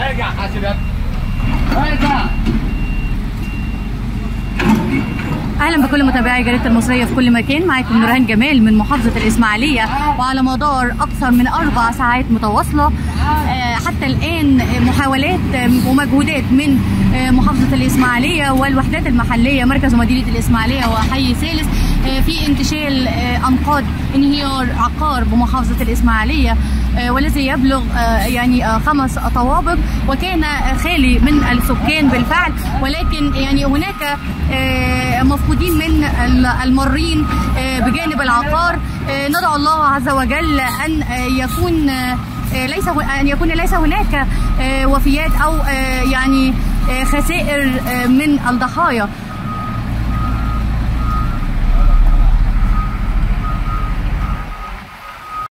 ارجع حاسبات ارجع اهلا بكل متابعي جريده المصريه في كل مكان معاكم نورهان جمال من محافظه الاسماعيليه وعلى مدار اكثر من اربع ساعات متواصله آه، حتى الان محاولات ومجهودات من آه، محافظه الاسماعيليه والوحدات المحليه مركز ومدينه الاسماعيليه وحي ثالث آه، في انتشال آه، انقاض انهيار عقار بمحافظه الاسماعيليه آه، والذي يبلغ آه، يعني آه، خمس طوابق وكان آه، خالي من السكان بالفعل ولكن يعني هناك آه، مفقودين من ال- المارين آه، بجانب العقار آه، ندعو الله عز وجل ان آه، يكون آه، آه، ليس ه- ان يكون ليس هناك آه، وفيات او آه، يعني آه، خسائر آه، من الضحايا